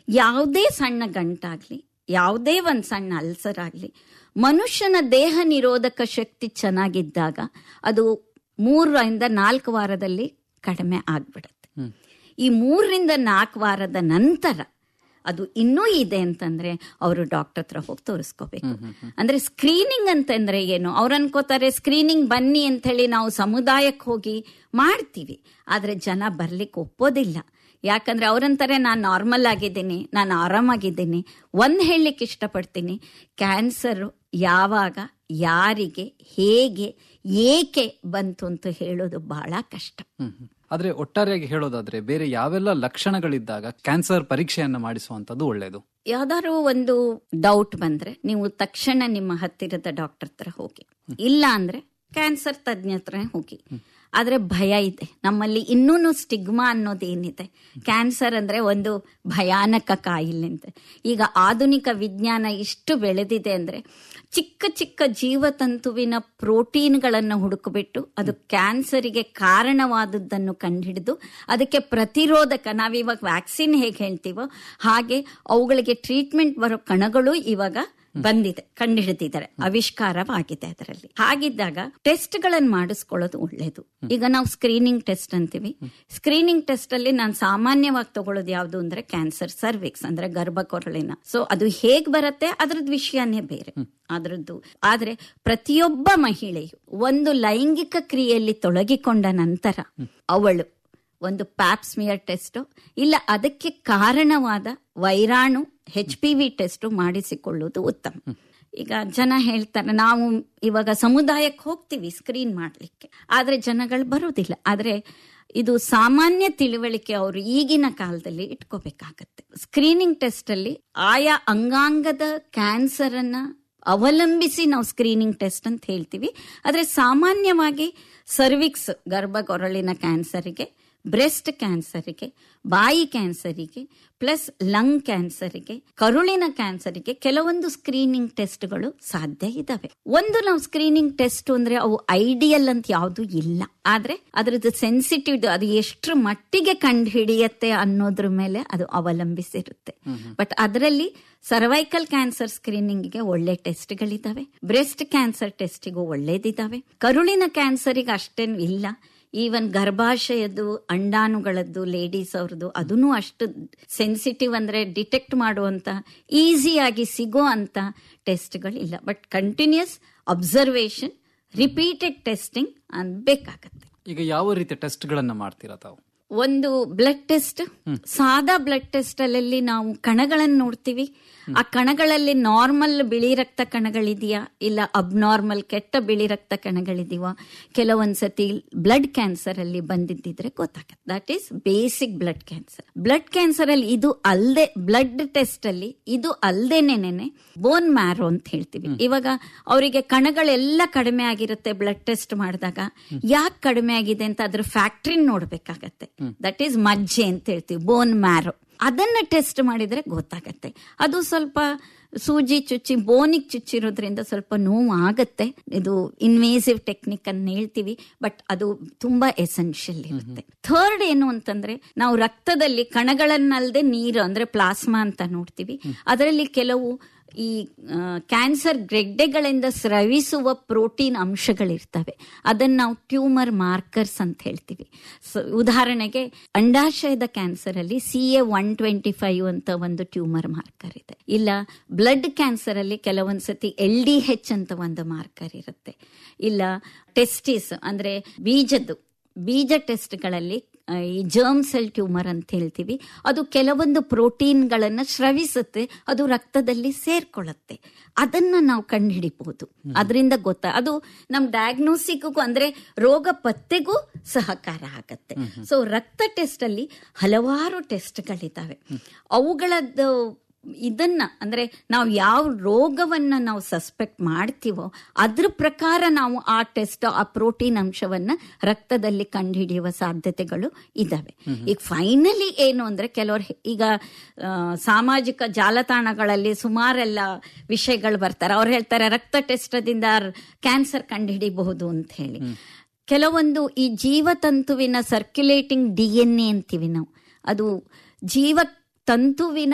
ಯಾವುದೇ ಸಣ್ಣ ಗಂಟಾಗ್ಲಿ ಯಾವುದೇ ಒಂದು ಸಣ್ಣ ಅಲ್ಸರ್ ಆಗಲಿ ಮನುಷ್ಯನ ದೇಹ ನಿರೋಧಕ ಶಕ್ತಿ ಚೆನ್ನಾಗಿದ್ದಾಗ ಅದು ಮೂರರಿಂದ ನಾಲ್ಕು ವಾರದಲ್ಲಿ ಕಡಿಮೆ ಆಗ್ಬಿಡುತ್ತೆ ಈ ಮೂರರಿಂದ ನಾಲ್ಕು ವಾರದ ನಂತರ ಅದು ಇನ್ನೂ ಇದೆ ಅಂತಂದ್ರೆ ಅವರು ಡಾಕ್ಟರ್ ಹತ್ರ ಹೋಗಿ ತೋರಿಸ್ಕೋಬೇಕು ಅಂದ್ರೆ ಸ್ಕ್ರೀನಿಂಗ್ ಅಂತಂದ್ರೆ ಏನು ಅವ್ರು ಅನ್ಕೋತಾರೆ ಸ್ಕ್ರೀನಿಂಗ್ ಬನ್ನಿ ಅಂತ ಹೇಳಿ ನಾವು ಸಮುದಾಯಕ್ಕೆ ಹೋಗಿ ಮಾಡ್ತೀವಿ ಆದ್ರೆ ಜನ ಬರ್ಲಿಕ್ಕೆ ಒಪ್ಪೋದಿಲ್ಲ ಯಾಕಂದ್ರೆ ಅವ್ರಂತಾರೆ ನಾನು ನಾರ್ಮಲ್ ಆಗಿದ್ದೀನಿ ನಾನು ಆರಾಮಾಗಿದ್ದೀನಿ ಒಂದ್ ಹೇಳಲಿಕ್ಕೆ ಇಷ್ಟಪಡ್ತೀನಿ ಕ್ಯಾನ್ಸರ್ ಯಾವಾಗ ಯಾರಿಗೆ ಹೇಗೆ ಏಕೆ ಬಂತು ಅಂತ ಹೇಳೋದು ಬಹಳ ಕಷ್ಟ ಆದ್ರೆ ಒಟ್ಟಾರೆಯಾಗಿ ಹೇಳೋದಾದ್ರೆ ಬೇರೆ ಯಾವೆಲ್ಲ ಲಕ್ಷಣಗಳಿದ್ದಾಗ ಕ್ಯಾನ್ಸರ್ ಪರೀಕ್ಷೆಯನ್ನ ಮಾಡಿಸುವಂತದ್ದು ಒಳ್ಳೆಯದು ಯಾವ್ದಾದ್ರು ಒಂದು ಡೌಟ್ ಬಂದ್ರೆ ನೀವು ತಕ್ಷಣ ನಿಮ್ಮ ಹತ್ತಿರದ ಡಾಕ್ಟರ್ ಹತ್ರ ಹೋಗಿ ಇಲ್ಲ ಅಂದ್ರೆ ಕ್ಯಾನ್ಸರ್ ತಜ್ಞ ಹತ್ರ ಹೋಗಿ ಆದ್ರೆ ಭಯ ಇದೆ ನಮ್ಮಲ್ಲಿ ಇನ್ನೂ ಸ್ಟಿಗ್ಮಾ ಅನ್ನೋದೇನಿದೆ ಕ್ಯಾನ್ಸರ್ ಅಂದ್ರೆ ಒಂದು ಭಯಾನಕ ಕಾಯಿಲೆ ಅಂತ ಈಗ ಆಧುನಿಕ ವಿಜ್ಞಾನ ಇಷ್ಟು ಬೆಳೆದಿದೆ ಅಂದ್ರೆ ಚಿಕ್ಕ ಚಿಕ್ಕ ಜೀವತಂತುವಿನ ಪ್ರೋಟೀನ್ಗಳನ್ನು ಹುಡುಕಿಬಿಟ್ಟು ಅದು ಕ್ಯಾನ್ಸರಿಗೆ ಕಾರಣವಾದದ್ದನ್ನು ಕಂಡುಹಿಡಿದು ಅದಕ್ಕೆ ಪ್ರತಿರೋಧಕ ನಾವಿವಾಗ ವ್ಯಾಕ್ಸಿನ್ ಹೇಗೆ ಹೇಳ್ತೀವೋ ಹಾಗೆ ಅವುಗಳಿಗೆ ಟ್ರೀಟ್ಮೆಂಟ್ ಬರೋ ಕಣಗಳು ಇವಾಗ ಬಂದಿದೆ ಕಂಡುಹಿಡಿದಿದ್ದಾರೆ ಆವಿಷ್ಕಾರವಾಗಿದೆ ಅದರಲ್ಲಿ ಹಾಗಿದ್ದಾಗ ಟೆಸ್ಟ್ ಗಳನ್ನು ಮಾಡಿಸ್ಕೊಳ್ಳೋದು ಒಳ್ಳೇದು ಈಗ ನಾವು ಸ್ಕ್ರೀನಿಂಗ್ ಟೆಸ್ಟ್ ಅಂತೀವಿ ಸ್ಕ್ರೀನಿಂಗ್ ಟೆಸ್ಟ್ ಅಲ್ಲಿ ನಾನು ಸಾಮಾನ್ಯವಾಗಿ ತಗೊಳ್ಳೋದು ಯಾವುದು ಅಂದ್ರೆ ಕ್ಯಾನ್ಸರ್ ಸರ್ವಿಕ್ಸ್ ಅಂದ್ರೆ ಗರ್ಭಕೊರಳಿನ ಸೊ ಅದು ಹೇಗ್ ಬರುತ್ತೆ ಅದ್ರದ್ದು ವಿಷಯನೇ ಬೇರೆ ಅದ್ರದ್ದು ಆದ್ರೆ ಪ್ರತಿಯೊಬ್ಬ ಮಹಿಳೆಯು ಒಂದು ಲೈಂಗಿಕ ಕ್ರಿಯೆಯಲ್ಲಿ ತೊಡಗಿಕೊಂಡ ನಂತರ ಅವಳು ಒಂದು ಪ್ಯಾಪ್ಸ್ಮಿಯರ್ ಟೆಸ್ಟ್ ಇಲ್ಲ ಅದಕ್ಕೆ ಕಾರಣವಾದ ವೈರಾಣು ಹೆಚ್ ಪಿ ವಿ ಟೆಸ್ಟ್ ಮಾಡಿಸಿಕೊಳ್ಳುವುದು ಉತ್ತಮ ಈಗ ಜನ ಹೇಳ್ತಾರೆ ನಾವು ಇವಾಗ ಸಮುದಾಯಕ್ಕೆ ಹೋಗ್ತೀವಿ ಸ್ಕ್ರೀನ್ ಮಾಡಲಿಕ್ಕೆ ಆದ್ರೆ ಜನಗಳು ಬರುವುದಿಲ್ಲ ಆದ್ರೆ ಇದು ಸಾಮಾನ್ಯ ತಿಳುವಳಿಕೆ ಅವರು ಈಗಿನ ಕಾಲದಲ್ಲಿ ಇಟ್ಕೋಬೇಕಾಗತ್ತೆ ಸ್ಕ್ರೀನಿಂಗ್ ಟೆಸ್ಟ್ ಅಲ್ಲಿ ಆಯಾ ಅಂಗಾಂಗದ ಕ್ಯಾನ್ಸರ್ ಅನ್ನ ಅವಲಂಬಿಸಿ ನಾವು ಸ್ಕ್ರೀನಿಂಗ್ ಟೆಸ್ಟ್ ಅಂತ ಹೇಳ್ತೀವಿ ಆದ್ರೆ ಸಾಮಾನ್ಯವಾಗಿ ಸರ್ವಿಕ್ಸ್ ಗರ್ಭಗೊರಳಿನ ಕ್ಯಾನ್ಸರಿಗೆ ಬ್ರೆಸ್ಟ್ ಕ್ಯಾನ್ಸರಿಗೆ ಬಾಯಿ ಕ್ಯಾನ್ಸರಿಗೆ ಪ್ಲಸ್ ಲಂಗ್ ಕ್ಯಾನ್ಸರಿಗೆ ಕರುಳಿನ ಕ್ಯಾನ್ಸರಿಗೆ ಕೆಲವೊಂದು ಸ್ಕ್ರೀನಿಂಗ್ ಟೆಸ್ಟ್ಗಳು ಸಾಧ್ಯ ಇದಾವೆ ಒಂದು ನಾವು ಸ್ಕ್ರೀನಿಂಗ್ ಟೆಸ್ಟ್ ಅಂದ್ರೆ ಅವು ಐಡಿಯಲ್ ಅಂತ ಯಾವುದು ಇಲ್ಲ ಆದ್ರೆ ಅದ್ರದ್ದು ಸೆನ್ಸಿಟಿವ್ ಅದು ಎಷ್ಟರ ಮಟ್ಟಿಗೆ ಕಂಡು ಹಿಡಿಯತ್ತೆ ಅನ್ನೋದ್ರ ಮೇಲೆ ಅದು ಅವಲಂಬಿಸಿರುತ್ತೆ ಬಟ್ ಅದರಲ್ಲಿ ಸರ್ವೈಕಲ್ ಕ್ಯಾನ್ಸರ್ ಸ್ಕ್ರೀನಿಂಗ್ಗೆ ಒಳ್ಳೆ ಟೆಸ್ಟ್ಗಳಿದಾವೆ ಬ್ರೆಸ್ಟ್ ಕ್ಯಾನ್ಸರ್ ಟೆಸ್ಟಿಗೂ ಒಳ್ಳೇದಿದ್ದಾವೆ ಕರುಳಿನ ಕ್ಯಾನ್ಸರಿಗೆ ಅಷ್ಟೇನು ಇಲ್ಲ ಈವನ್ ಗರ್ಭಾಶಯದ್ದು ಅಂಡಾಣುಗಳದ್ದು ಲೇಡೀಸ್ ಅವ್ರದ್ದು ಅದನ್ನು ಅಷ್ಟು ಸೆನ್ಸಿಟಿವ್ ಅಂದ್ರೆ ಡಿಟೆಕ್ಟ್ ಮಾಡುವಂತ ಈಸಿಯಾಗಿ ಸಿಗೋ ಅಂತ ಟೆಸ್ಟ್ಗಳಿಲ್ಲ but continuous observation repeated testing ಬೇಕಾಗತ್ತೆ ಈಗ ಯಾವ ರೀತಿಯ ಟೆಸ್ಟ್ ಗಳನ್ನ ಮಾಡ್ತೀರಾ ತಾವು ಒಂದು ಬ್ಲಡ್ ಟೆಸ್ಟ್ ಸಾದಾ ಬ್ಲಡ್ ಟೆಸ್ಟ್ ಅಲ್ಲಿ ನಾವು ಕಣಗಳನ್ನು ನೋಡ್ತೀವಿ ಆ ಕಣಗಳಲ್ಲಿ ನಾರ್ಮಲ್ ಬಿಳಿ ರಕ್ತ ಕಣಗಳಿದೆಯಾ ಇಲ್ಲ ಅಬ್ನಾರ್ಮಲ್ ಕೆಟ್ಟ ಬಿಳಿ ರಕ್ತ ಕಣಗಳಿದೀವ ಕೆಲವೊಂದ್ಸತಿ ಬ್ಲಡ್ ಕ್ಯಾನ್ಸರ್ ಅಲ್ಲಿ ಬಂದಿದ್ದಿದ್ರೆ ಗೊತ್ತಾಗತ್ತೆ that is basic blood cancer blood cancer ಅಲ್ಲಿ ಇದು ಅಲ್ದೆ ಬ್ಲಡ್ ಟೆಸ್ಟ್ ಅಲ್ಲಿ ಇದು ಅಲ್ದೇನೇನೆ ಬೋನ್ ಮ್ಯಾರೋ ಅಂತ ಹೇಳ್ತೀವಿ ಇವಾಗ ಅವರಿಗೆ ಕಣಗಳೆಲ್ಲ ಕಡಿಮೆ ಆಗಿರುತ್ತೆ ಬ್ಲಡ್ ಟೆಸ್ಟ್ ಮಾಡಿದಾಗ ಯಾಕೆ ಕಡಿಮೆ ಆಗಿದೆ ಅಂತ ಅದ್ರ ಫ್ಯಾಕ್ಟ್ರಿ ನೋಡ್ಬೇಕಾಗತ್ತೆ ದಟ್ ಈಸ್ ಮಜ್ಜೆ ಅಂತ ಹೇಳ್ತೀವಿ ಬೋನ್ ಮ್ಯಾರೋ ಅದನ್ನ ಟೆಸ್ಟ್ ಮಾಡಿದ್ರೆ ಗೊತ್ತಾಗತ್ತೆ ಅದು ಸ್ವಲ್ಪ ಸೂಜಿ ಚುಚ್ಚಿ ಬೋನಿಗೆ ಚುಚ್ಚಿರೋದ್ರಿಂದ ಸ್ವಲ್ಪ ನೋವು ಆಗತ್ತೆ ಇದು ಇನ್ವೇಸಿವ್ ಟೆಕ್ನಿಕ್ ಅನ್ನ ಹೇಳ್ತೀವಿ ಬಟ್ ಅದು ತುಂಬಾ ಎಸೆನ್ಷಿಯಲ್ ಇರುತ್ತೆ ಥರ್ಡ್ ಏನು ಅಂತಂದ್ರೆ ನಾವು ರಕ್ತದಲ್ಲಿ ಕಣಗಳನ್ನಲ್ದೆ ನೀರು ಅಂದ್ರೆ ಪ್ಲಾಸ್ಮಾ ಅಂತ ನೋಡ್ತೀವಿ ಅದರಲ್ಲಿ ಕೆಲವು ಈ ಕ್ಯಾನ್ಸರ್ ಗೆಡ್ಡೆಗಳಿಂದ ಸ್ರವಿಸುವ ಪ್ರೋಟೀನ್ ಅಂಶಗಳಿರ್ತವೆ ಅದನ್ನ ನಾವು ಟ್ಯೂಮರ್ ಮಾರ್ಕರ್ಸ್ ಅಂತ ಹೇಳ್ತೀವಿ ಉದಾಹರಣೆಗೆ ಅಂಡಾಶಯದ ಕ್ಯಾನ್ಸರ್ ಅಲ್ಲಿ C A one twenty five ಅಂತ ಒಂದು ಟ್ಯೂಮರ್ ಮಾರ್ಕರ್ ಇದೆ ಇಲ್ಲ ಬ್ಲಡ್ ಕ್ಯಾನ್ಸರ್ ಅಲ್ಲಿ ಕೆಲವೊಂದ್ಸತಿ ಎಲ್ ಡಿ ಹೆಚ್ ಅಂತ ಒಂದು ಮಾರ್ಕರ್ ಇರುತ್ತೆ ಇಲ್ಲ ಟೆಸ್ಟಿಸ್ ಅಂದ್ರೆ ಬೀಜದ್ದು ಬೀಜ ಟೆಸ್ಟ್ಗಳಲ್ಲಿ ಈ ಜರ್ಮ್ ಸೆಲ್ ಟ್ಯೂಮರ್ ಅಂತ ಹೇಳ್ತೀವಿ ಅದು ಕೆಲವೊಂದು ಪ್ರೋಟೀನ್ಗಳನ್ನು ಸ್ರವಿಸುತ್ತೆ ಅದು ರಕ್ತದಲ್ಲಿ ಸೇರ್ಕೊಳ್ಳುತ್ತೆ ಅದನ್ನ ನಾವು ಕಂಡುಹಿಡಿಬಹುದು ಅದರಿಂದ ಗೊತ್ತಾ ಅದು ನಮ್ ಡಯಾಗ್ನೋಸಿಕ್ಗೂ ಅಂದ್ರೆ ರೋಗ ಪತ್ತೆಗೂ ಸಹಕಾರ ಆಗತ್ತೆ ಸೊ ರಕ್ತ ಟೆಸ್ಟ್ ಅಲ್ಲಿ ಹಲವಾರು ಟೆಸ್ಟ್ಗಳಿದ್ದಾವೆ ಅವುಗಳದ್ದು ಇದನ್ನ ಅಂದ್ರೆ ನಾವು ಯಾವ ರೋಗವನ್ನ ನಾವು ಸಸ್ಪೆಕ್ಟ್ ಮಾಡ್ತೀವೋ ಅದ್ರ ಪ್ರಕಾರ ನಾವು ಆ ಟೆಸ್ಟ್ ಆ ಪ್ರೋಟೀನ್ ಅಂಶವನ್ನ ರಕ್ತದಲ್ಲಿ ಕಂಡುಹಿಡಿಯುವ ಸಾಧ್ಯತೆಗಳು ಇದಾವೆ ಈಗ ಫೈನಲಿ ಏನು ಅಂದ್ರೆ ಕೆಲವರು ಈಗ ಸಾಮಾಜಿಕ ಜಾಲತಾಣಗಳಲ್ಲಿ ಸುಮಾರೆಲ್ಲ ವಿಷಯಗಳು ಬರ್ತಾರೆ ಅವ್ರು ಹೇಳ್ತಾರೆ ರಕ್ತ ಟೆಸ್ಟದಿಂದ ಕ್ಯಾನ್ಸರ್ ಕಂಡುಹಿಡಿಬಹುದು ಅಂತ ಹೇಳಿ ಕೆಲವೊಂದು ಈ ಜೀವತಂತುವಿನ ಸರ್ಕ್ಯುಲೇಟಿಂಗ್ ಡಿ ಎನ್ ಎ ಅಂತೀವಿ ನಾವು ಅದು ಜೀವ ತಂತುವಿನ